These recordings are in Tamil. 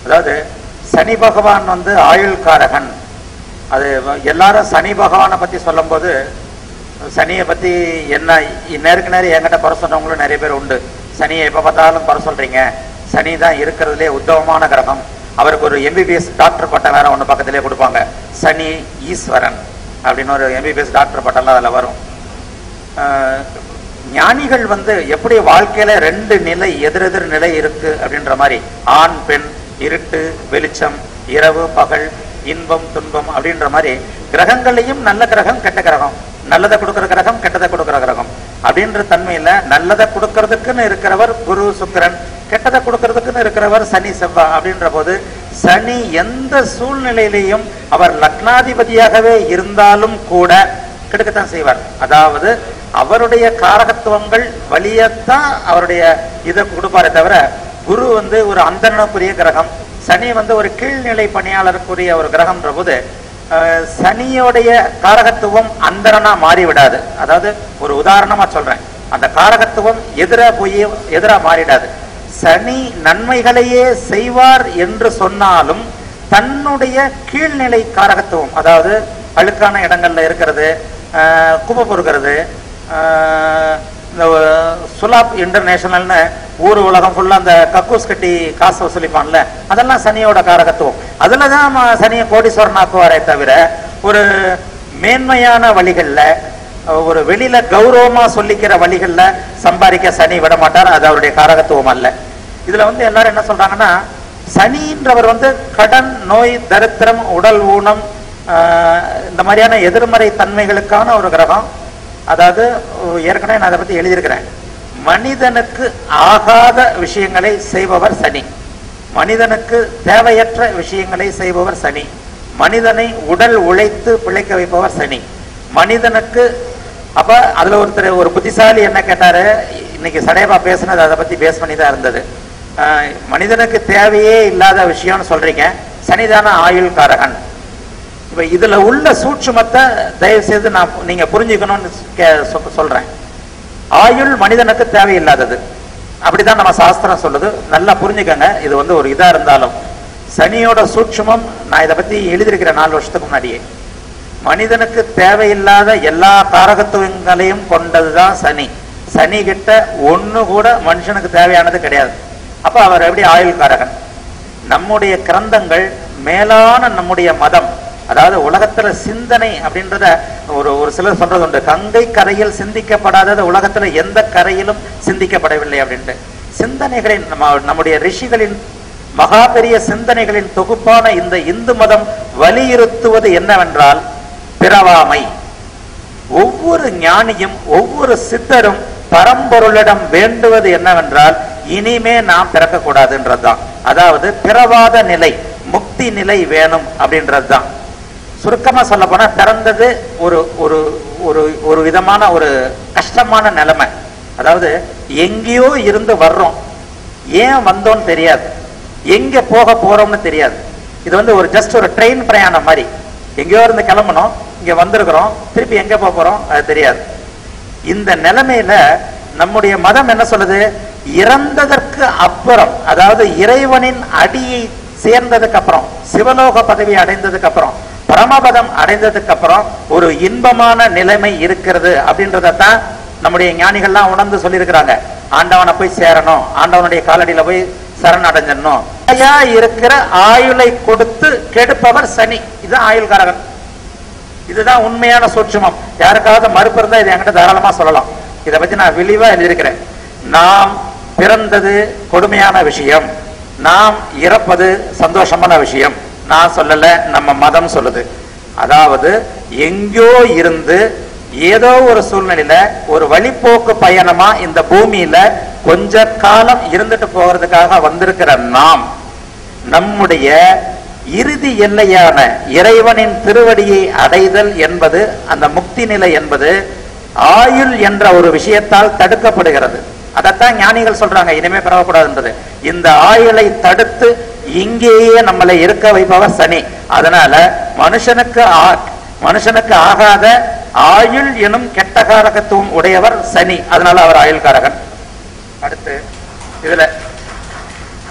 அதாவது சனி பகவான் வந்து ஆயுள்காரகன் அது வ- எல்லாரும் சனி பகவானை பத்தி சொல்லும்போது சனியை பத்தி என்ன இ- நேருக்கு நேரம் என்கிட்ட குறை சொன்னவங்களும் நிறைய பேர் உண்டு சனியை எப்ப பார்த்தாலும் குறை சொல்றீங்க சனி தான் இருக்கிறதுலே உத்தமமான கிரகம் அவருக்கு ஒரு எம்பிபிஎஸ் டாக்டர் பட்டம் வேற ஒன்று பக்கத்திலே கொடுப்பாங்க சனி ஈஸ்வரன் அப்படின்னு ஒரு எம்பிபிஎஸ் டாக்டர் பட்டம்லாம் அதில் வரும் ஆஹ் ஞானிகள் வந்து எப்படி வாழ்க்கையில ரெண்டு நிலை எதிரெதிர் நிலை இருக்கு அப்படின்ற மாதிரி ஆண் பெண் இருட்டு வெளிச்சம் இரவு பகல் இன்பம் துன்பம் அப்படின்ற மாதிரி கிரகங்களையும் நல்ல கிரகம் கெட்ட கிரகம் நல்லதை கொடுக்கிற கிரகம் கெட்டதை கொடுக்கிற கிரகம் அப்படின்ற தன்மையில நல்லதை கொடுக்கறதுக்குன்னு இருக்கிறவர் குரு சுக்கிரன் கெட்டதை கொடுக்கறதுக்குன்னு இருக்கிறவர் சனி செவ்வாய் அப்படின்ற போது சனி எந்த சூழ்நிலையிலையும் அவர் லக்னாதிபதியாகவே இருந்தாலும் கூட கெடுக்கத்தான் செய்வார் அதாவது அவருடைய காரகத்துவங்கள் வழியத்தான் அவருடைய இதை கொடுப்பாரே தவிர குரு வந்து ஒரு அந்தணனுக்குரிய கிரகம் சனி வந்து ஒரு கீழ்நிலை பணியாளருக்குரிய ஒரு கிரகம்ன்ற போது அஹ், சனியோடைய காரகத்துவம் அந்தரனா மாறிவிடாது அதாவது ஒரு உதாரணமா சொல்றேன் அந்த காரகத்துவம் எதிரா போய் எதிரா மாறிடாது சனி நன்மைகளையே செய்வார் என்று சொன்னாலும் தன்னுடைய கீழ்நிலை காரகத்துவம் அதாவது அழுக்கான இடங்கள்ல இருக்கிறது ஆஹ் குப்பை பொறுக்கிறது ஆஹ் இந்த சுலாப் இன்டர்நேஷனல்னு ஊர் உலகம் ஃபுல்லா அந்த கக்கூஸ் கட்டி காசு வசூலிப்பான்ல அதெல்லாம் சனியோட காரகத்துவம் அதுல தான் ம- சனியை கோடீஸ்வரன் ஆக்குவாரே தவிர ஒரு மேன்மையான வழிகள்ல ஒரு வெளியில கௌரவமா சொல்லிக்கிற வழிகள்ல சம்பாதிக்க சனி விட மாட்டார் அது அவருடைய காரகத்துவம் அல்ல இதுல வந்து எல்லாரும் என்ன சொல்றாங்கன்னா சனின்றவர் வந்து கடன் நோய் தரித்திரம் உடல் ஊனம் ஆஹ், இந்த மாதிரியான எதிர்மறை தன்மைகளுக்கான ஒரு கிரகம் அதாவது ஓ, ஏற்கனவே நான் அதை பத்தி எழுதியிருக்கிறேன் மனிதனுக்கு ஆகாத விஷயங்களை செய்பவர் சனி மனிதனுக்கு தேவையற்ற விஷயங்களை செய்பவர் சனி மனிதனை உடல் உழைத்து பிழைக்க வைப்பவர் சனி மனிதனுக்கு அப்ப அதுல ஒருத்தர் ஒரு புத்திசாலி என்ன கேட்டாரு இன்னைக்கு சடையபா பேசுனது அதை பத்தி பேஸ் பண்ணி தான் இருந்தது ஆஹ் மனிதனுக்கு தேவையே இல்லாத விஷயம்னு சொல்றீங்க சனிதான ஆயுள் காரகன் இப்ப இதுல உள்ள சூட்சுமத்தை தயவு செய்து நான் நீங்க புரிஞ்சுக்கணும்னு கே- சொ- சொல்றேன் ஆயுள் மனிதனுக்கு தேவையில்லாதது அப்படிதான் நம்ம சாஸ்திரம் சொல்லுது நல்லா புரிஞ்சுக்கங்க இது வந்து ஒரு இதா இருந்தாலும் சனியோட சூட்சுமம் நான் இதை பத்தி எழுதியிருக்கிறேன் நாலு வருஷத்துக்கு முன்னாடியே மனிதனுக்கு தேவையில்லாத எல்லா காரகத்துவங்களையும் கொண்டதுதான் சனி சனி கிட்ட ஒண்ணு கூட மனுஷனுக்கு தேவையானது கிடையாது அப்ப அவர் எப்படி ஆயுள் காரகன் நம்முடைய கிரந்தங்கள் மேலான நம்முடைய மதம் அதாவது உலகத்துல சிந்தனை அப்படின்றத ஒரு ஒரு சிலர் சொல்றது உண்டு கங்கை கரையில் சிந்திக்கப்படாதது உலகத்துல எந்த கரையிலும் சிந்திக்கப்படவில்லை அப்படின்ட்டு சிந்தனைகளின் நம்ம நம்முடைய ரிஷிகளின் மகா பெரிய சிந்தனைகளின் தொகுப்பான இந்த இந்து மதம் வலியுறுத்துவது என்னவென்றால் பிறவாமை ஒவ்வொரு ஞானியும் ஒவ்வொரு சித்தரும் பரம்பொருளிடம் வேண்டுவது என்னவென்றால் இனிமே நாம் பிறக்கக்கூடாதுன்றதுதான் அதாவது பிறவாத நிலை முக்தி நிலை வேணும் அப்படின்றதுதான் சுருக்கமா சொல்ல போனா பிறந்தது ஒரு ஒரு ஒரு ஒரு விதமான ஒரு கஷ்டமான நிலைமை அதாவது எங்கேயோ இருந்து வர்றோம் ஏன் வந்தோம்னு தெரியாது எங்க போக போறோம்னு தெரியாது இது வந்து ஒரு ஜஸ்ட் ஒரு ட்ரெயின் பிரயாணம் மாதிரி எங்கேயோ இருந்து கிளம்பணும் இங்க வந்திருக்கிறோம் திருப்பி எங்க போக போறோம் அது தெரியாது இந்த நிலைமையில நம்முடைய மதம் என்ன சொல்லுது இறந்ததற்கு அப்புறம் அதாவது இறைவனின் அடியை சேர்ந்ததுக்கு அப்புறம் சிவலோக பதவி அடைந்ததுக்கு அப்புறம் பரமபதம் அடைந்ததுக்கு அப்புறம் ஒரு இன்பமான நிலைமை இருக்கிறது அப்படின்றதான் நம்முடைய ஞானிகள்லாம் உணர்ந்து சொல்லியிருக்கிறாங்க ஆண்டவனை போய் சேரணும் ஆண்டவனுடைய காலடியில போய் சரணடைஞ்சிடணும் ஐயா இருக்கிற ஆயுளை கொடுத்து கெடுப்பவர் சனி இதுதான் ஆயுள்காரகன் இதுதான் உண்மையான சூட்சுமம் யாருக்காவது மறுப்பு இருந்தா இதை என்கிட்ட தாராளமா சொல்லலாம் இதை பத்தி நான் விரிவா எழுதியிருக்கிறேன் நாம் பிறந்தது கொடுமையான விஷயம் நாம் இறப்பது சந்தோஷமான விஷயம் நான் சொல்லல நம்ம மதம் சொல்லுது அதாவது எங்கோ இருந்து ஏதோ ஒரு சூழ்நிலையில ஒரு வழிப்போக்கு பயணமா இந்த பூமியில கொஞ்ச காலம் இருந்துட்டு போகிறதுக்காக வந்திருக்கிற நாம் நம்முடைய இறுதி எல்லையான இறைவனின் திருவடியை அடைதல் என்பது அந்த முக்தி நிலை என்பது ஆயுள் என்ற ஒரு விஷயத்தால் தடுக்கப்படுகிறது அதைத்தான் ஞானிகள் சொல்றாங்க இனிமே பெறக்கூடாதுன்றது இந்த ஆயுளை தடுத்து இங்கேயே நம்மளை இருக்க வைப்பவர் சனி அதனால மனுஷனுக்கு ஆ- மனுஷனுக்கு ஆகாத ஆயுள் எனும் கெட்ட காரகத்துவம் உடையவர் சனி அதனால அவர் ஆயுள்காரகன் அடுத்து இதுல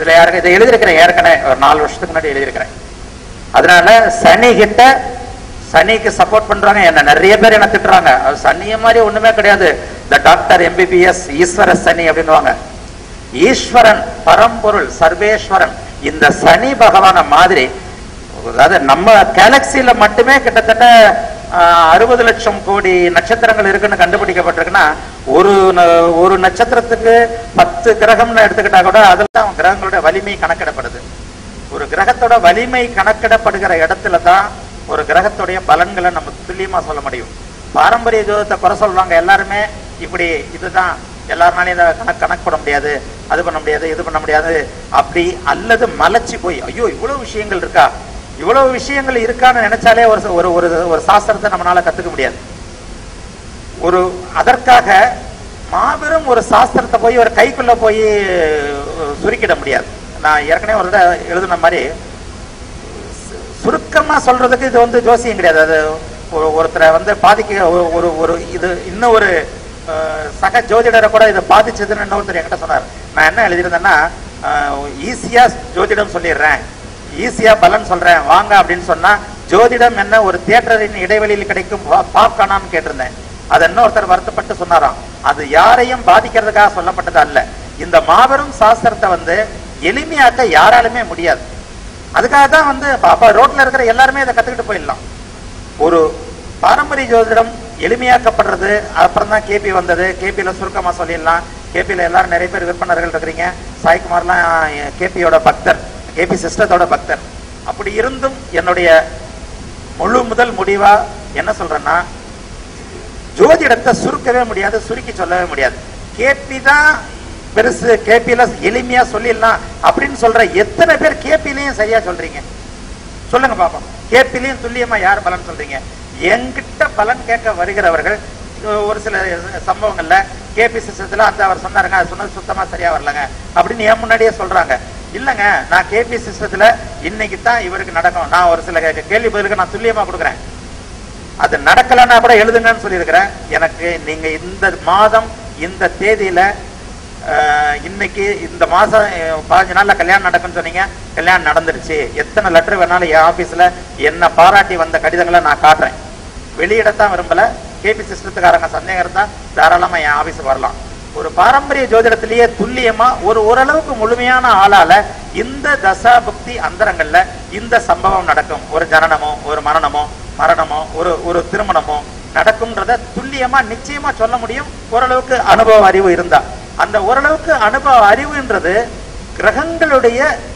இதுல யாருக்கு இதை எழுதியிருக்கிறேன் ஏற்கனவே ஒரு நாலு வருஷத்துக்கு முன்னாடி எழுதியிருக்கிறேன் அதனால சனி கிட்ட சனிக்கு சப்போர்ட் பண்றாங்க என்ன நிறைய பேர் என்ன திட்டுறாங்க அது சனிய மாதிரி ஒண்ணுமே கிடையாது இந்த டாக்டர் எம்பிபிஎஸ் ஈஸ்வர சனி அப்படின்னுவாங்க ஈஸ்வரன் பரம்பொருள் சர்வேஸ்வரன் இந்த சனி பகவான மாதிரி அதாவது நம்ம கேலக்சியில மட்டுமே கிட்டத்தட்ட அறுபது லட்சம் கோடி நட்சத்திரங்கள் இருக்குன்னு கண்டுபிடிக்கப்பட்டிருக்குன்னா ஒரு ந- ஒரு நட்சத்திரத்துக்கு பத்து கிரகம்னு எடுத்துக்கிட்டா கூட அதெல்லாம் கிரகங்களோட வலிமை கணக்கிடப்படுது ஒரு கிரகத்தோட வலிமை கணக்கிடப்படுகிற இடத்துல தான் ஒரு கிரகத்துடைய பலன்களை நம்ம துல்லியமா சொல்ல முடியும் பாரம்பரிய ஜோதத்தை குறை சொல்றாங்க எல்லாருமே இப்படி இதுதான் எல்லாருனாலையும் இதை கணக்கு கணக்கு பண்ண முடியாது அது பண்ண முடியாது இது பண்ண முடியாது அப்படி அல்லது மலைச்சு போய் ஐயோ இவ்வளவு விஷயங்கள் இருக்கா இவ்வளவு விஷயங்கள் இருக்கான்னு நினைச்சாலே ஒரு ச- ஒரு ஒரு ஒரு சாஸ்திரத்தை நம்மளால கத்துக்க முடியாது ஒரு அதற்காக மாபெரும் ஒரு சாஸ்திரத்தை போய் ஒரு கைக்குள்ள போய் அஹ், சுருக்கிட முடியாது நான் ஏற்கனவே ஒரு தடவை எழுதின மாதிரி சு- சுருக்கமா சொல்றதுக்கு இது வந்து ஜோசியம் கிடையாது அது ஒரு ஒருத்தரை வந்து பாதிக்க ஒரு- ஒரு ஒரு இது இன்னும் ஒரு அஹ், சக ஜோதிடரை கூட இதை பாதிச்சதுன்னு இன்னொருத்தர் என்கிட்ட சொன்னார் நான் என்ன எழுதியிருந்தேன்னா ஈஸியா ஜோதிடம் சொல்லிடுறேன் ஈஸியா பலன் சொல்றேன் வாங்க அப்படின்னு சொன்னா ஜோதிடம் என்ன ஒரு தியேட்டரின் இடைவெளியில் கிடைக்கும் பாப்கார்னான்னு கேட்டிருந்தேன் அது இன்னொருத்தர் வருத்தப்பட்டு சொன்னாராம் அது யாரையும் பாதிக்கிறதுக்காக சொல்லப்பட்டது அல்ல இந்த மாபெரும் சாஸ்திரத்தை வந்து எளிமையாக்க யாராலுமே முடியாது அதுக்காக தான் வந்து அப்ப- அப்ப ரோட்ல இருக்கிற எல்லாருமே இதை கத்துக்கிட்டு போயிடலாம் ஒரு பாரம்பரிய ஜோதிடம் எளிமையாக்கப்படுறது அப்புறம் தான் கேபி வந்தது கேபியில சுருக்கமா சொல்லிடலாம் கேபியில எல்லாரும் நிறைய பேர் விற்பனர்கள் இருக்கிறீங்க சாய்குமார்லாம் கேபியோட பக்தர் கேபி சிஸ்டத்தோட பக்தர் அப்படி இருந்தும் என்னுடைய முழு முதல் முடிவா என்ன சொல்றேன்னா ஜோதிடத்தை சுருக்கவே முடியாது சுருக்கி சொல்லவே முடியாது கேபி தான் பெருசு கேபில எளிமையா சொல்லிடலாம் அப்படின்னு சொல்ற எத்தனை பேர் கேபிலையும் சரியா சொல்றீங்க சொல்லுங்க பாப்போம் கேபிலையும் துல்லியமா யார் பலன் சொல்றீங்க என்கிட்ட பலன் கேட்க வருகிறவர்கள் அஹ், ஒரு சில சம்பவங்கள்ல கேபி சிஸ்டத்துல அந்த அவர் சொன்னாருங்க அது சொன்னது சுத்தமா சரியா வரலங்க அப்படின்னு என் முன்னாடியே சொல்றாங்க இல்லங்க நான் கேபி சிஸ்டத்துல இன்னைக்கு தான் இவருக்கு நடக்கும் நான் ஒரு சில கே- கேள்வி பதிலுக்கு நான் துல்லியமா கொடுக்குறேன் அது நடக்கலைன்னா கூட எழுதுங்கன்னு சொல்லியிருக்கிறேன் எனக்கு நீங்க இந்த மாதம் இந்த தேதியில அஹ், இன்னைக்கு இந்த மாசம் அஹ், பதினஞ்சு நாள்ல கல்யாணம் நடக்கும்னு சொன்னீங்க கல்யாணம் நடந்துருச்சு எத்தனை லெட்டர் வேணாலும் என் ஆபீஸ்ல என்ன பாராட்டி வந்த கடிதங்களை நான் காட்டுறேன் வெளியிடத்தான் விரும்பல கேபி சிஸ்டத்துக்காரங்க சந்தேகம் இருந்தா தாராளமா என் ஆபீஸ் வரலாம் ஒரு பாரம்பரிய ஜோதிடத்திலேயே துல்லியமா ஒரு ஓரளவுக்கு முழுமையான ஆளால இந்த தசா புக்தி அந்தரங்கள்ல இந்த சம்பவம் நடக்கும் ஒரு ஜனனமோ ஒரு மரணமோ மரணமோ ஒரு ஒரு திருமணமோ நடக்கும்ன்றத துல்லியமா நிச்சயமா சொல்ல முடியும் ஓரளவுக்கு அனுபவ அறிவு இருந்தா அந்த ஓரளவுக்கு அனுபவ அறிவுன்றது கிரகங்களுடைய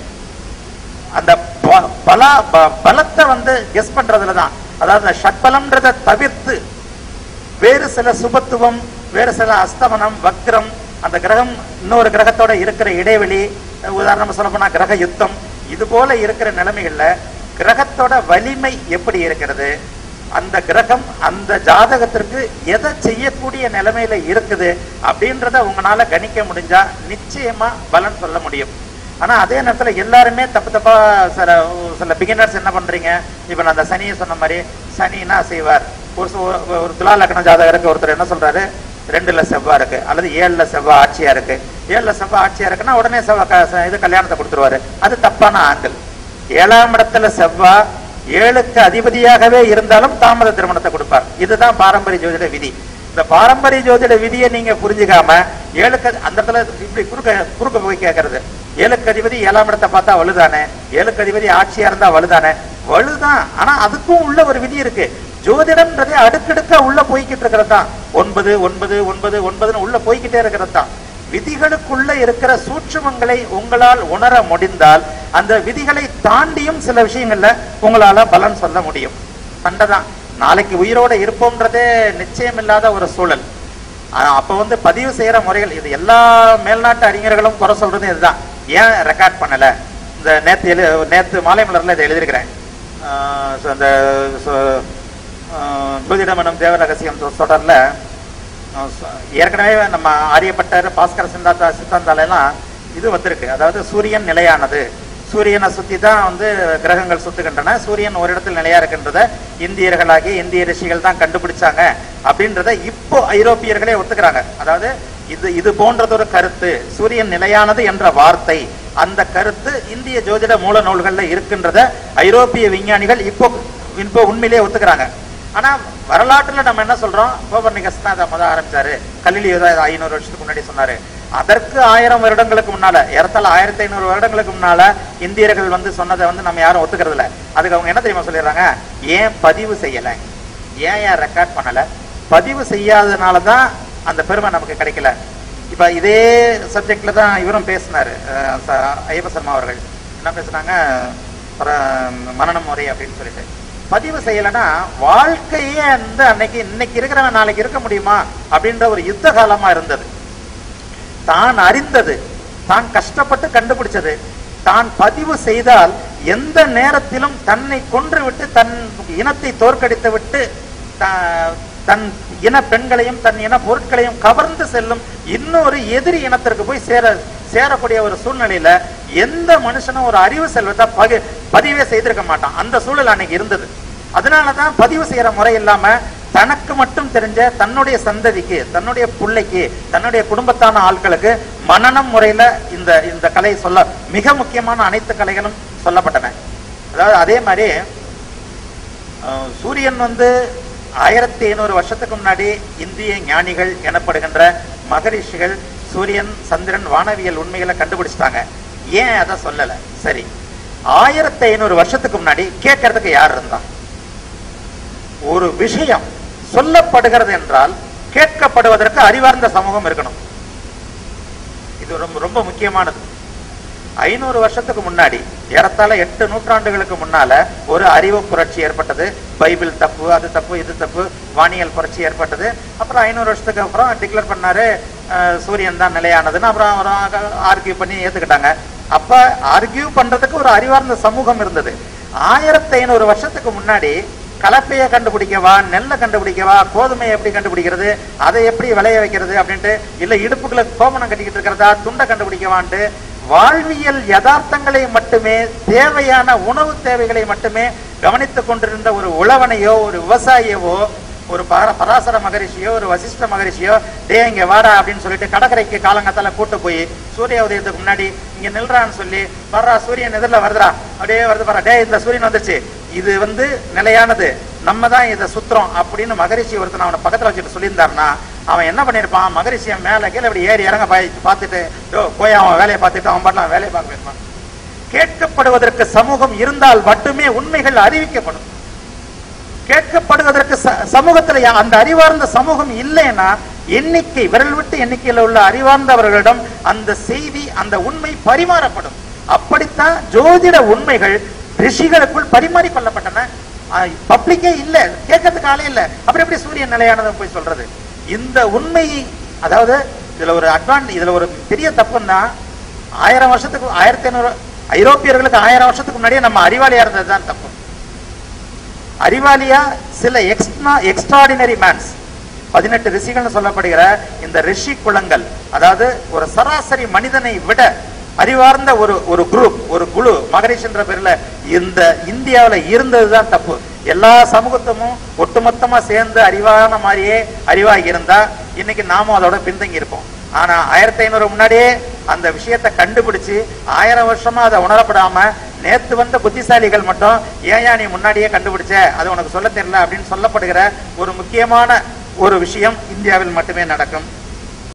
அந்த ப- பல ப- பலத்தை வந்து கெஸ் பண்றதுல தான் அதாவது அந்த ஷட்பலம்ன்றதை தவிர்த்து வேறு சில சுபத்துவம் வேறு சில அஸ்தமனம் வக்ரம் அந்த கிரகம் இன்னொரு கிரகத்தோட இருக்கிற இடைவெளி உதாரணமா சொல்ல போனா கிரக யுத்தம் இது போல இருக்கிற நிலைமைகள்ல கிரகத்தோட வலிமை எப்படி இருக்கிறது அந்த கிரகம் அந்த ஜாதகத்திற்கு எதை செய்யக்கூடிய நிலைமையில இருக்குது அப்படின்றத உங்களால கணிக்க முடிஞ்சா நிச்சயமா பலன் சொல்ல முடியும் ஆனா அதே நேரத்துல எல்லாருமே தப்பு தப்பா சில சில பிகினர்ஸ் என்ன பண்றீங்க இப்ப நான் அந்த சனியை சொன்ன மாதிரி சனி என்ன செய்வார் ஒரு சு- ஒரு- ஒரு துலா லக்ன ஜாதகருக்கு ஒருத்தர் என்ன சொல்றாரு ரெண்டுல செவ்வாய் இருக்கு அல்லது ஏழுல செவ்வாய் ஆட்சியா இருக்கு ஏழுல செவ்வாய் ஆட்சியா இருக்குன்னா உடனே செவ்வாய் க- ச- இது கல்யாணத்தை கொடுத்துருவாரு அது தப்பான ஆங்கிள் ஏழாம் இடத்துல செவ்வாய் ஏழுக்கு அதிபதியாகவே இருந்தாலும் தாமத திருமணத்தை கொடுப்பார் இதுதான் பாரம்பரிய ஜோதிட விதி இந்த பாரம்பரிய ஜோதிட விதியை நீங்க புரிஞ்சுக்காம ஏழுக்கு அதி- அந்த இடத்துல இப்படி குறுக்க குறுக்க போய் கேட்கறது ஏழுக்கு அதிபதி ஏழாம் இடத்தை பார்த்தா வலுதானே ஏழுக்கு அதிபதி ஆட்சியா இருந்தா வலுதானே வலுதான் ஆனா அதுக்கும் உள்ள ஒரு விதி இருக்கு ஜோதிடம்ன்றதே அடுக்கடுக்கா உள்ள போய்கிட்டு இருக்கிறது தான் ஒன்பது ஒன்பது ஒன்பது ஒன்பதுன்னு உள்ள போய்கிட்டே இருக்கிறது தான் விதிகளுக்குள்ள இருக்கிற சூட்சுமங்களை உங்களால் உணர முடிந்தால் அந்த விதிகளை தாண்டியும் சில விஷயங்கள்ல உங்களால பலன் சொல்ல முடியும் சண்டைதான் நாளைக்கு உயிரோட இருப்போம்ன்றதே நிச்சயம் இல்லாத ஒரு சூழல் ஆனா அப்ப வந்து பதிவு செய்யற முறைகள் இது எல்லா மேல்நாட்டு அறிஞர்களும் குறை சொல்றது இதுதான் ஏன் ரெக்கார்ட் பண்ணல இந்த நேத்து எழு நேத்து மாலை மலர்ல இதை எழுதியிருக்கிறேன் ஆஹ் so அந்த so, ஆஹ் ஜோதிடம் எனும் தேவ ரகசியம் சொ- தொடர்ல ஆஹ் ச- ஏற்கனவே நம்ம ஆரியப்பட்டர் பாஸ்கர சிந்தாந்தா சித்தாந்தால எல்லாம் இது வந்திருக்கு அதாவது சூரியன் நிலையானது சூரியனை சுத்தி தான் வந்து கிரகங்கள் சுத்துகின்றன சூரியன் ஒரு இடத்தில் நிலையா இருக்கின்றத இந்தியர்களாகி இந்திய ரிஷிகள் தான் கண்டுபிடிச்சாங்க அப்படின்றத இப்போ ஐரோப்பியர்களே ஒத்துக்கிறாங்க அதாவது இது இது போன்றதொரு கருத்து சூரியன் நிலையானது என்ற வார்த்தை அந்த கருத்து இந்திய ஜோதிட மூல நூல்கள்ல இருக்கின்றத ஐரோப்பிய விஞ்ஞானிகள் இப்போ இப்போ உண்மையிலேயே ஒத்துக்கிறாங்க ஆனா வரலாற்றுல நம்ம என்ன சொல்றோம் கோபர்னிகஸ் தான் அதை முத ஆரம்பிச்சாரு கலிலியோ தான் ஐநூறு வருஷத்துக்கு முன்னாடி சொன்னாரு அதற்கு ஆயிரம் வருடங்களுக்கு முன்னால ஏறத்தாழ ஆயிரத்தி ஐநூறு வருடங்களுக்கு முன்னால இந்தியர்கள் வந்து சொன்னதை வந்து நம்ம யாரும் ஒத்துக்கிறது இல்ல அதுக்கு அவங்க என்ன தெரியுமா சொல்லிடுறாங்க ஏன் பதிவு செய்யல ஏன் ஏன் ரெக்கார்ட் பண்ணல பதிவு செய்யாதனால தான் அந்த பெருமை நமக்கு கிடைக்கல இப்ப இதே சப்ஜெக்ட்ல தான் இவரும் பேசினாரு அஹ் ச- ஐயப்ப சர்மா அவர்கள் என்ன பேசுனாங்க பிற- மனன முறை அப்படின்னு சொல்லிட்டு பதிவு செய்யலைன்னா வாழ்க்கையே வந்து அன்னைக்கு இன்னைக்கு இருக்கிறவன் நாளைக்கு இருக்க முடியுமா அப்படின்ற ஒரு யுத்த காலமா இருந்தது தான் அறிந்தது தான் கஷ்டப்பட்டு கண்டுபிடிச்சது தான் பதிவு செய்தால் எந்த நேரத்திலும் தன்னை கொன்று விட்டு தன் இனத்தை தோற்கடித்து விட்டு த- தன் இன பெண்களையும் தன் இன பொருட்களையும் கவர்ந்து செல்லும் இன்னொரு எதிரி இனத்திற்கு போய் சேர சேரக்கூடிய ஒரு சூழ்நிலையில எந்த மனுஷனும் ஒரு அறிவு செல்வத்தை பகு பதிவே செய்திருக்க மாட்டான் அந்த சூழல் அன்னைக்கு இருந்தது அதனாலதான் பதிவு செய்யற முறை இல்லாம தனக்கு மட்டும் தெரிஞ்ச தன்னுடைய சந்ததிக்கு தன்னுடைய பிள்ளைக்கு தன்னுடைய குடும்பத்தான ஆட்களுக்கு மனநம் முறையில இந்த இந்த கலை சொல்ல மிக முக்கியமான அனைத்து கலைகளும் சொல்லப்பட்டன அதாவது அதே மாதிரி அஹ், சூரியன் வந்து ஆயிரத்தி ஐநூறு வருஷத்துக்கு முன்னாடி இந்திய ஞானிகள் எனப்படுகின்ற மகரிஷிகள் சூரியன் சந்திரன் வானவியல் உண்மைகளை கண்டுபிடிச்சிட்டாங்க ஏன் அதை சொல்லல சரி ஆயிரத்தி ஐநூறு வருஷத்துக்கு முன்னாடி கேட்கறதுக்கு யார் இருந்தா ஒரு விஷயம் சொல்லப்படுகிறது என்றால் கேட்கப்படுவதற்கு அறிவார்ந்த சமூகம் இருக்கணும் இது ரொம்ப ரொம்ப முக்கியமானது ஐநூறு வருஷத்துக்கு முன்னாடி ஏறத்தாழ எட்டு நூற்றாண்டுகளுக்கு முன்னால ஒரு அறிவு புரட்சி ஏற்பட்டது பைபிள் தப்பு அது தப்பு இது தப்பு வானியல் புரட்சி ஏற்பட்டது அப்புறம் ஐநூறு வருஷத்துக்கு அப்புறம் டிக்ளேர் பண்ணாரு அஹ், சூரியன் தான் நிலையானதுன்னு அப்புறம் ஆர்கியூ பண்ணி ஏத்துக்கிட்டாங்க அப்ப ஆர்கியூ பண்றதுக்கு ஒரு அறிவார்ந்த சமூகம் இருந்தது ஆயிரத்தி ஐநூறு வருஷத்துக்கு முன்னாடி கலப்பையை கண்டுபிடிக்கவா நெல்லை கண்டுபிடிக்கவா கோதுமையை எப்படி கண்டுபிடிக்கிறது அதை எப்படி விளைய வைக்கிறது அப்படின்ட்டு இல்ல இடுப்புக்குள்ள கோமணம் கட்டிக்கிட்டு இருக்கிறதா துண்டை கண்டுபிடிக்கவான்ட்டு வாழ்வியல் யதார்த்தங்களை மட்டுமே தேவையான உணவு தேவைகளை மட்டுமே கவனித்துக் கொண்டிருந்த ஒரு உழவனையோ ஒரு விவசாயியவோ ஒரு பர பராசர மகரிஷியோ ஒரு வசிஷ்ட மகரிஷியோ டே இங்க வாடா அப்படின்னு சொல்லிட்டு கடற்கரைக்கு காலங்கத்தால கூட்டு போய் சூரிய உதயத்துக்கு முன்னாடி இங்க நில்றான்னு சொல்லி வர்றா சூரியன் எதிரில் வருதுடா அப்படியே வருது பாரா டே இந்த சூரியன் வந்துச்சு இது வந்து நிலையானது நம்ம தான் இதை சுத்துறோம் அப்படின்னு மகரிஷி ஒருத்தன் அவனை பக்கத்துல வச்சுட்டு சொல்லியிருந்தாருன்னா அவன் என்ன பண்ணிருப்பான் மகரிஷியை மேல கீழே இப்படி ஏறி இறங்க பாய் பார்த்துட்டு "யோ, போய் அவன் வேலையை பார்த்துட்டு அவன் பாட்டலாம் வேலையை பார்க்க போயிருப்பான் கேட்கப்படுவதற்கு சமூகம் இருந்தால் மட்டுமே உண்மைகள் அறிவிக்கப்படும் கேட்கப்படுவதற்கு ச- சமூகத்துல யா- அந்த அறிவார்ந்த சமூகம் இல்லைன்னா எண்ணிக்கை விரல் விட்டு எண்ணிக்கையில உள்ள அறிவார்ந்தவர்களிடம் அந்த செய்தி அந்த உண்மை பரிமாறப்படும் அப்படித்தான் ஜோதிட உண்மைகள் ரிஷிகளுக்குள் பரிமாறிக்கொள்ளப்பட்டன பப்ளிக்கே இல்ல கேட்கறதுக்கு ஆளே இல்ல அப்புறம் எப்படி சூரியன் நிலையானதை போய் சொல்றது இந்த உண்மை அதாவது இதுல ஒரு அட்வான்ட் இதுல ஒரு பெரிய தப்புன்னா ஆயிரம் வருஷத்துக்கு ஆயிரத்தி ஐநூறு ஐரோப்பியர்களுக்கு ஆயிரம் வருஷத்துக்கு முன்னாடியே நம்ம அறிவாளியா இருந்தது தான் தப்பு அறிவாளியா சில எக்ஸ்ட்ரா எக்ஸ்ட்ராடினரி மேன்ஸ் பதினெட்டு ரிஷிகள்னு சொல்லப்படுகிற இந்த ரிஷி குலங்கள் அதாவது ஒரு சராசரி மனிதனை விட அறிவார்ந்த ஒரு ஒரு குரூப் ஒரு குழு மகரிஷின்ற பேர்ல இந்த இந்தியாவுல இருந்ததுதான் தப்பு எல்லா சமூகத்தமும் ஒட்டுமொத்தமா சேர்ந்து அறிவான மாதிரியே அறிவாகி இருந்தா இன்னைக்கு நாமும் அதோட பின்தங்கி இருப்போம் ஆனா ஆயிரத்தி ஐநூறு முன்னாடியே அந்த விஷயத்தை கண்டுபிடிச்சு ஆயிரம் வருஷமா அதை உணரப்படாம நேத்து வந்த புத்திசாலிகள் மட்டும் ஏன் நீ முன்னாடியே கண்டுபிடிச்ச அது உனக்கு சொல்ல தெரியல அப்படின்னு சொல்லப்படுகிற ஒரு முக்கியமான ஒரு விஷயம் இந்தியாவில் மட்டுமே நடக்கும்